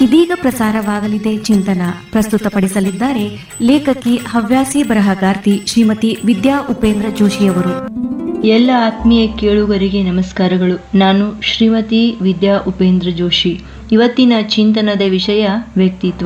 ಇದೀಗ ಪ್ರಸಾರವಾಗಲಿದೆ ಚಿಂತನ ಪ್ರಸ್ತುತಪಡಿಸಲಿದ್ದಾರೆ ಲೇಖಕಿ ಹವ್ಯಾಸಿ ಬರಹಗಾರ್ತಿ ಶ್ರೀಮತಿ ವಿದ್ಯಾ ಉಪೇಂದ್ರ ಜೋಶಿಯವರು ಎಲ್ಲ ಆತ್ಮೀಯ ಕೇಳುಗರಿಗೆ ನಮಸ್ಕಾರಗಳು ನಾನು ಶ್ರೀಮತಿ ವಿದ್ಯಾ ಉಪೇಂದ್ರ ಜೋಶಿ ಇವತ್ತಿನ ಚಿಂತನದ ವಿಷಯ ವ್ಯಕ್ತಿತ್ವ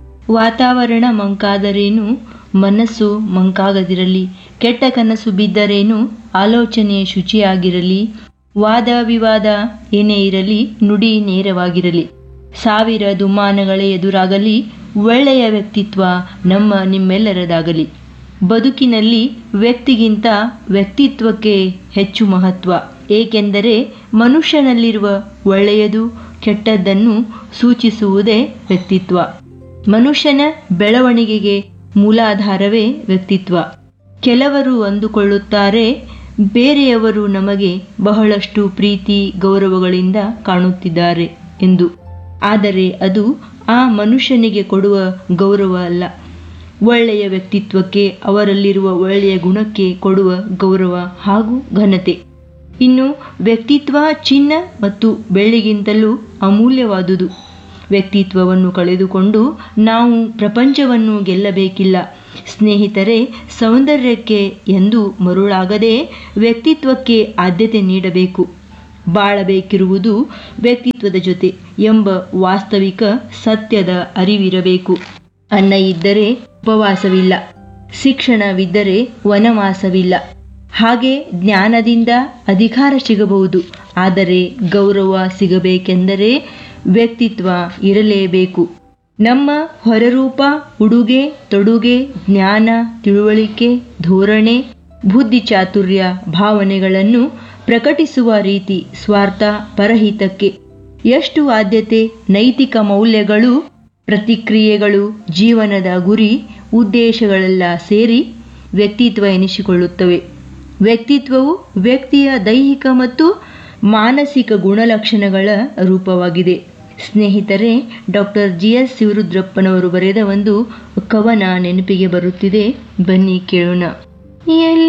ವಾತಾವರಣ ಮಂಕಾದರೇನು ಮನಸ್ಸು ಮಂಕಾಗದಿರಲಿ ಕೆಟ್ಟ ಕನಸು ಬಿದ್ದರೇನು ಆಲೋಚನೆ ಶುಚಿಯಾಗಿರಲಿ ವಾದ ವಿವಾದ ಏನೇ ಇರಲಿ ನುಡಿ ನೇರವಾಗಿರಲಿ ಸಾವಿರ ದುಮ್ಮಾನಗಳೇ ಎದುರಾಗಲಿ ಒಳ್ಳೆಯ ವ್ಯಕ್ತಿತ್ವ ನಮ್ಮ ನಿಮ್ಮೆಲ್ಲರದಾಗಲಿ ಬದುಕಿನಲ್ಲಿ ವ್ಯಕ್ತಿಗಿಂತ ವ್ಯಕ್ತಿತ್ವಕ್ಕೆ ಹೆಚ್ಚು ಮಹತ್ವ ಏಕೆಂದರೆ ಮನುಷ್ಯನಲ್ಲಿರುವ ಒಳ್ಳೆಯದು ಕೆಟ್ಟದ್ದನ್ನು ಸೂಚಿಸುವುದೇ ವ್ಯಕ್ತಿತ್ವ ಮನುಷ್ಯನ ಬೆಳವಣಿಗೆಗೆ ಮೂಲಾಧಾರವೇ ವ್ಯಕ್ತಿತ್ವ ಕೆಲವರು ಅಂದುಕೊಳ್ಳುತ್ತಾರೆ ಬೇರೆಯವರು ನಮಗೆ ಬಹಳಷ್ಟು ಪ್ರೀತಿ ಗೌರವಗಳಿಂದ ಕಾಣುತ್ತಿದ್ದಾರೆ ಎಂದು ಆದರೆ ಅದು ಆ ಮನುಷ್ಯನಿಗೆ ಕೊಡುವ ಗೌರವ ಅಲ್ಲ ಒಳ್ಳೆಯ ವ್ಯಕ್ತಿತ್ವಕ್ಕೆ ಅವರಲ್ಲಿರುವ ಒಳ್ಳೆಯ ಗುಣಕ್ಕೆ ಕೊಡುವ ಗೌರವ ಹಾಗೂ ಘನತೆ ಇನ್ನು ವ್ಯಕ್ತಿತ್ವ ಚಿನ್ನ ಮತ್ತು ಬೆಳ್ಳಿಗಿಂತಲೂ ಅಮೂಲ್ಯವಾದುದು ವ್ಯಕ್ತಿತ್ವವನ್ನು ಕಳೆದುಕೊಂಡು ನಾವು ಪ್ರಪಂಚವನ್ನು ಗೆಲ್ಲಬೇಕಿಲ್ಲ ಸ್ನೇಹಿತರೆ ಸೌಂದರ್ಯಕ್ಕೆ ಎಂದು ಮರುಳಾಗದೆ ವ್ಯಕ್ತಿತ್ವಕ್ಕೆ ಆದ್ಯತೆ ನೀಡಬೇಕು ಬಾಳಬೇಕಿರುವುದು ವ್ಯಕ್ತಿತ್ವದ ಜೊತೆ ಎಂಬ ವಾಸ್ತವಿಕ ಸತ್ಯದ ಅರಿವಿರಬೇಕು ಅನ್ನ ಇದ್ದರೆ ಉಪವಾಸವಿಲ್ಲ ಶಿಕ್ಷಣವಿದ್ದರೆ ವನವಾಸವಿಲ್ಲ ಹಾಗೆ ಜ್ಞಾನದಿಂದ ಅಧಿಕಾರ ಸಿಗಬಹುದು ಆದರೆ ಗೌರವ ಸಿಗಬೇಕೆಂದರೆ ವ್ಯಕ್ತಿತ್ವ ಇರಲೇಬೇಕು ನಮ್ಮ ಹೊರರೂಪ ಉಡುಗೆ ತೊಡುಗೆ ಜ್ಞಾನ ತಿಳುವಳಿಕೆ ಧೋರಣೆ ಬುದ್ಧಿ ಚಾತುರ್ಯ ಭಾವನೆಗಳನ್ನು ಪ್ರಕಟಿಸುವ ರೀತಿ ಸ್ವಾರ್ಥ ಪರಹಿತಕ್ಕೆ ಎಷ್ಟು ಆದ್ಯತೆ ನೈತಿಕ ಮೌಲ್ಯಗಳು ಪ್ರತಿಕ್ರಿಯೆಗಳು ಜೀವನದ ಗುರಿ ಉದ್ದೇಶಗಳೆಲ್ಲ ಸೇರಿ ವ್ಯಕ್ತಿತ್ವ ಎನಿಸಿಕೊಳ್ಳುತ್ತವೆ ವ್ಯಕ್ತಿತ್ವವು ವ್ಯಕ್ತಿಯ ದೈಹಿಕ ಮತ್ತು ಮಾನಸಿಕ ಗುಣಲಕ್ಷಣಗಳ ರೂಪವಾಗಿದೆ ಸ್ನೇಹಿತರೆ ಡಾಕ್ಟರ್ ಜಿ ಎಸ್ ಶಿವರುದ್ರಪ್ಪನವರು ಬರೆದ ಒಂದು ಕವನ ನೆನಪಿಗೆ ಬರುತ್ತಿದೆ ಬನ್ನಿ ಕೇಳೋಣ ಎಲ್ಲಿ